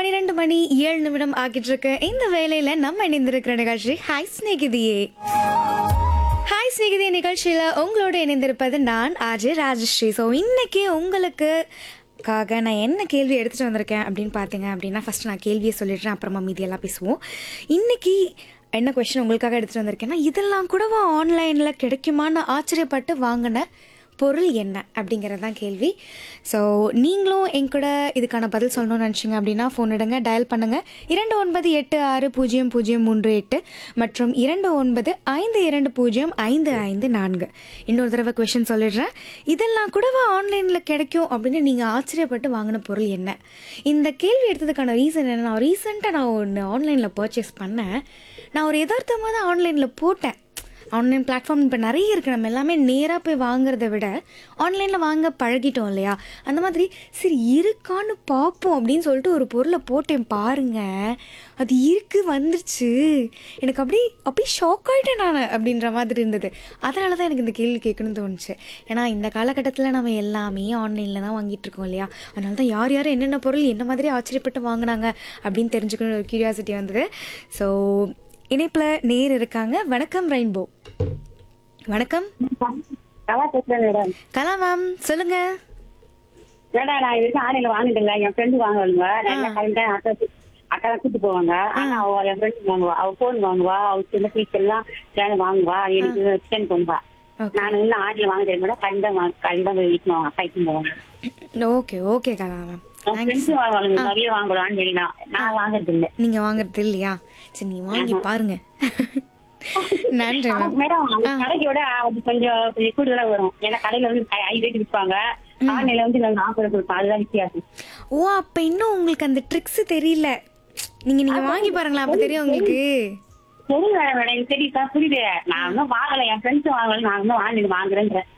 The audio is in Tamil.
பன்னிரெண்டு மணி ஏழு நிமிடம் ஆகிட்டு இருக்கு இந்த வேலையில நம்ம இணைந்திருக்கிற நிகழ்ச்சி ஹாய் ஸ்நேகிதியே ஹாய் ஸ்நேகிதி நிகழ்ச்சியில் உங்களோட இணைந்திருப்பது நான் ஆஜய் ராஜஸ்ரீ ஸோ இன்னைக்கு உங்களுக்கு காக நான் என்ன கேள்வி எடுத்துகிட்டு வந்திருக்கேன் அப்படின்னு பார்த்தீங்க அப்படின்னா ஃபஸ்ட் நான் கேள்வியை சொல்லிடுறேன் அப்புறமா மீதியெல்லாம் பேசுவோம் இன்னைக்கு என்ன கொஷின் உங்களுக்காக எடுத்துகிட்டு வந்திருக்கேன்னா இதெல்லாம் கூடவா ஆன்லைனில் கிடைக்குமான்னு ஆச்சரியப்பட்டு வாங்கின பொருள் என்ன அப்படிங்கிறது தான் கேள்வி ஸோ நீங்களும் என் கூட இதுக்கான பதில் சொல்லணும்னு நினச்சிங்க அப்படின்னா ஃபோன் எடுங்க டயல் பண்ணுங்கள் இரண்டு ஒன்பது எட்டு ஆறு பூஜ்ஜியம் பூஜ்ஜியம் மூன்று எட்டு மற்றும் இரண்டு ஒன்பது ஐந்து இரண்டு பூஜ்ஜியம் ஐந்து ஐந்து நான்கு இன்னொரு தடவை கொஷின் சொல்லிடுறேன் இதெல்லாம் கூடவா ஆன்லைனில் கிடைக்கும் அப்படின்னு நீங்கள் ஆச்சரியப்பட்டு வாங்கின பொருள் என்ன இந்த கேள்வி எடுத்ததுக்கான ரீசன் என்ன நான் ரீசெண்டாக நான் ஒன்று ஆன்லைனில் பர்ச்சேஸ் பண்ணேன் நான் ஒரு யதார்த்தமாக தான் ஆன்லைனில் போட்டேன் ஆன்லைன் பிளாட்ஃபார்ம் இப்போ நிறைய இருக்குது நம்ம எல்லாமே நேராக போய் வாங்குறத விட ஆன்லைனில் வாங்க பழகிட்டோம் இல்லையா அந்த மாதிரி சரி இருக்கான்னு பார்ப்போம் அப்படின்னு சொல்லிட்டு ஒரு பொருளை போட்டேன் பாருங்க அது இருக்கு வந்துருச்சு எனக்கு அப்படி அப்படியே ஷாக் ஆகிட்டேன் நான் அப்படின்ற மாதிரி இருந்தது அதனால தான் எனக்கு இந்த கேள்வி கேட்கணும்னு தோணுச்சு ஏன்னா இந்த காலகட்டத்தில் நம்ம எல்லாமே ஆன்லைனில் தான் வாங்கிட்டு இருக்கோம் இல்லையா அதனால தான் யார் யார் என்னென்ன பொருள் என்ன மாதிரி ஆச்சரியப்பட்டு வாங்கினாங்க அப்படின்னு தெரிஞ்சுக்கணும் ஒரு கியூரியாசிட்டி வந்தது ஸோ இணைப்பில் நேர் இருக்காங்க வணக்கம் ரெயின்போ வணக்கம் நல்லா பேசுறேன் மேடம் கலா மேம் சொல்லுங்க மேடம் நான் இது ஆன்லைன்ல வாங்கிட்டேங்க என் ஃப்ரெண்டு வாங்குவாங்க நல்லா கரெக்டா அக்கா அக்கா தான் கூட்டு போவாங்க ஆனா அவ என் ஃப்ரெண்டு வாங்குவா அவ போன் வாங்குவா அவ சின்ன பீஸ் எல்லாம் சேனல் வாங்குவா எனக்கு சிக்கன் பண்ணுவா Okay. நான் இன்னும் ஆன்லைன் வாங்க தெரியும் மேடம் கண்டிப்பா கண்டிப்பா வீட்டுக்கு வாங்க கைக்கு போவாங்க ஓகே ஓகே கலா மேம் என் ஃப்ரெண்ட்ஸ் வாங்குவாங்க நிறைய வாங்குவோம் ஆன்லைன் நான் வாங்குறது இல்லை நீங்க வாங்குறது இல்லையா சரி நீ வாங்கி பாருங்க நன்றி மேம் மேடம் அந்த கடைக்கு விட அது கொஞ்சம் கொஞ்சம் கூடுதலா வரும் ஏன்னா கடையில வந்து ஐ ரேட் விற்பாங்க ஆன்லைன்ல வந்து நாங்க ஆஃபர் கொடுப்போம் அதுதான் வித்தியாசம் ஓ அப்ப இன்னும் உங்களுக்கு அந்த ட்ரிக்ஸ் தெரியல நீங்க நீங்க வாங்கி பாருங்களா அப்ப தெரியும் உங்களுக்கு சரி மேடம் மேடம் எனக்கு தெரியுதா புரியுது நான் இன்னும் வாங்கல என் ஃப்ரெண்ட்ஸ் வாங்கல நான் இன்னும் ஆன்லைன் வாங்குறேன்றேன்